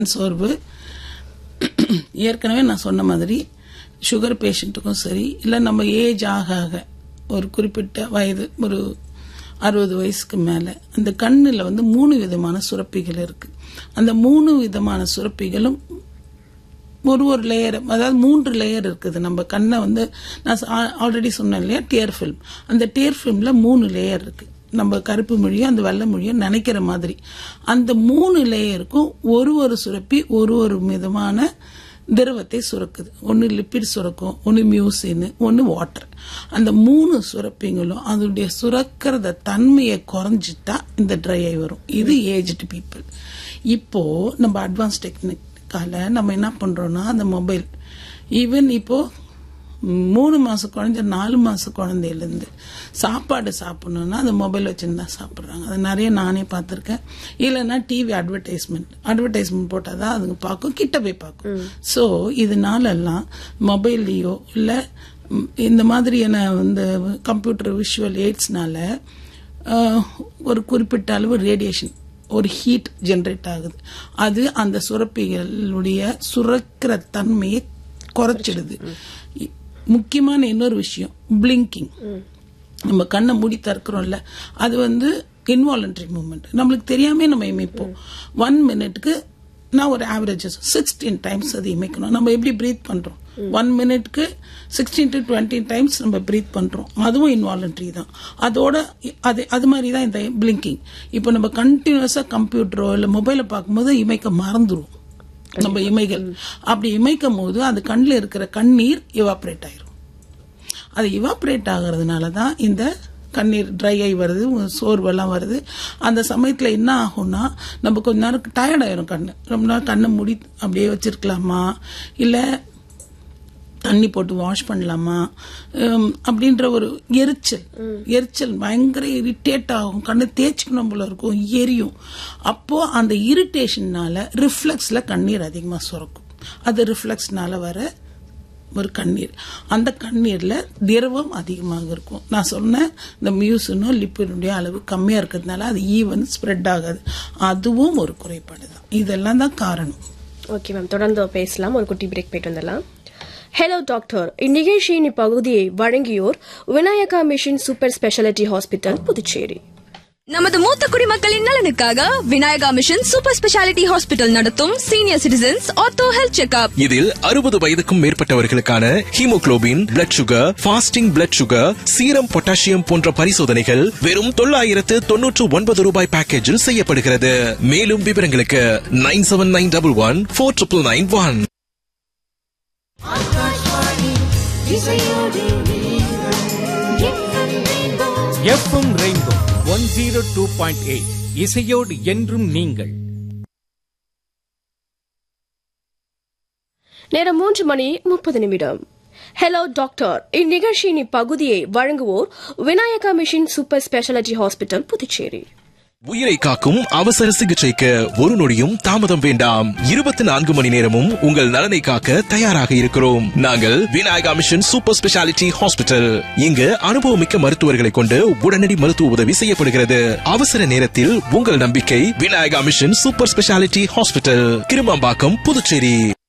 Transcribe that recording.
சோர்வு ஏற்கனவே நான் சொன்ன மாதிரி சுகர் பேஷண்ட்டுக்கும் சரி இல்லை நம்ம ஏஜ் ஆக ஆக ஒரு குறிப்பிட்ட வயது ஒரு அறுபது வயசுக்கு மேலே அந்த கண்ணில் வந்து மூணு விதமான சுரப்பிகள் இருக்கு அந்த மூணு விதமான சுரப்பிகளும் ஒரு ஒரு லேயர் அதாவது மூன்று லேயர் இருக்குது நம்ம கண்ணை வந்து நான் ஆல்ரெடி சொன்னேன் இல்லையா டியர் ஃபில்ம் அந்த டியர் ஃபில்மில் மூணு லேயர் இருக்கு நம்ம கருப்பு மொழியும் அந்த வெள்ளை மொழியும் நினைக்கிற மாதிரி அந்த மூணு லேயருக்கும் ஒரு ஒரு சுரப்பி ஒரு ஒரு விதமான திரவத்தை சுரக்குது ஒன்று லிப்பிட் சுரக்கும் ஒன்று மியூசின் ஒன்று வாட்டர் அந்த மூணு சுரப்பிங்களும் அதனுடைய சுரக்கிறத தன்மையை குறைஞ்சிட்டா இந்த ட்ரை ஆகி வரும் இது ஏஜ்டு பீப்புள் இப்போ நம்ம அட்வான்ஸ் டெக்னிக்கால நம்ம என்ன பண்றோம்னா அந்த மொபைல் ஈவன் இப்போ மூணு மாசம் குழந்தை நாலு மாசம் குழந்தையிலேருந்து சாப்பாடு சாப்பிடணும்னா அந்த மொபைல் வச்சுன்னு தான் சாப்பிட்றாங்க அது நிறைய நானே பார்த்துருக்கேன் இல்லைன்னா டிவி அட்வர்டைஸ்மெண்ட் அட்வர்டைஸ்மெண்ட் போட்டால் தான் அதுங்க பார்க்கும் கிட்ட போய் பார்க்கும் ஸோ இதனாலெல்லாம் மொபைல்லையோ இல்லை இந்த மாதிரியான இந்த கம்ப்யூட்டர் விஷுவல் எய்ட்ஸ்னால ஒரு குறிப்பிட்ட அளவு ரேடியேஷன் ஒரு ஹீட் ஜென்ரேட் ஆகுது அது அந்த சுரப்பிகளுடைய சுரக்கிற தன்மையை குறைச்சிடுது முக்கியமான இன்னொரு விஷயம் பிளிங்கிங் நம்ம கண்ணை மூடி திறக்கிறோம்ல அது வந்து இன்வாலண்டரி மூமெண்ட் நம்மளுக்கு தெரியாம நம்ம இமைப்போம் ஒன் மினிட்க்கு நான் ஒரு ஆவரேஜ் சிக்ஸ்டீன் டைம்ஸ் அது இமைக்கணும் நம்ம எப்படி பிரீத் பண்றோம் ஒன் மினிட்க்கு சிக்ஸ்டீன் டு டுவெண்ட்டி டைம்ஸ் நம்ம பிரீத் பண்றோம் அதுவும் இன்வாலண்டரி தான் அதோட அது அது மாதிரி தான் இந்த பிளிங்கிங் இப்போ நம்ம கண்டினியூஸா கம்ப்யூட்டரோ இல்லை மொபைலை பார்க்கும்போது இமைக்க மறந்துடும் நம்ம இமைகள் அப்படி இமைக்கும் போது அது கண்ணில் இருக்கிற கண்ணீர் இவாப்ரேட் ஆயிரும் அது இவாப்ரேட் ஆகிறதுனால தான் இந்த கண்ணீர் ட்ரை ஆகி வருது சோர்வெல்லாம் வருது அந்த சமயத்தில் என்ன ஆகும்னா நம்ம கொஞ்ச நேரம் டயர்ட் ஆயிரும் கண்ணு ரொம்ப நேரம் கண்ணை மூடி அப்படியே வச்சிருக்கலாமா இல்லை தண்ணி போட்டு வாஷ் பண்ணலாமா அப்படின்ற ஒரு எரிச்சல் எரிச்சல் பயங்கர இரிட்டேட் ஆகும் கண்ணு தேய்ச்சிக்கணும் போல இருக்கும் எரியும் அப்போ அந்த இரிட்டேஷன்னால ரிஃப்ளெக்ஸ்ல கண்ணீர் அதிகமாக சுரக்கும் அது ரிஃப்ளெக்ஸ்னால வர ஒரு கண்ணீர் அந்த கண்ணீர்ல திரவம் அதிகமாக இருக்கும் நான் சொன்னேன் இந்த மியூசனும் லிப்பினுடைய அளவு கம்மியா இருக்கிறதுனால அது ஈவன் ஸ்ப்ரெட் ஆகாது அதுவும் ஒரு குறைபாடு தான் இதெல்லாம் தான் காரணம் ஓகே மேம் தொடர்ந்து பேசலாம் ஒரு குட்டி பிரேக் போயிட்டு வந்துடலாம் ஹலோ டாக்டர் இந்நிகழ்ச்சியின் இப்பகுதியை வழங்கியோர் Vinayaka mission super speciality hospital Puducherry நமது மூத்த குடிமக்களின் நலனுக்காக Vinayaka mission super speciality hospital நடத்தும் senior citizens ortho health checkup இதில் அறுபது வயதுக்கும் மேற்பட்டவர்களுக்கான haemoglobin blood sugar fasting blood sugar serum potassium போன்ற பரிசோதனைகள் வெறும் தொள்ளாயிரத்து தொன்னூற்று ஒன்பது ரூபாய் பேக்கேஜில் செய்யப்படுகிறது மேலும் விவரங்களுக்கு nine seven nine double one four triple nine one FM rainbow one zero two point eight இசையோடு என்றும் நீங்கள் நேரம் மூன்று மணி முப்பது நிமிடம் ஹலோ டாக்டர் இந்நிகழ்ச்சியின் இப்பகுதியை வழங்குவோர் Vinayaka mission super speciality hospital Puducherry உயிரை காக்கும் அவசர சிகிச்சைக்கு ஒரு நொடியும் தாமதம் வேண்டாம் இருபத்தி நான்கு மணி நேரமும் உங்கள் நலனை காக்க தயாராக இருக்கிறோம் நாங்கள் Vinayaka mission super speciality hospital இங்கு அனுபவமிக்க மருத்துவர்களை கொண்டு உடனடி மருத்துவ உதவி செய்யப்படுகிறது அவசர நேரத்தில் உங்கள் நம்பிக்கை Vinayaka mission super speciality hospital Kirumampakkam Puducherry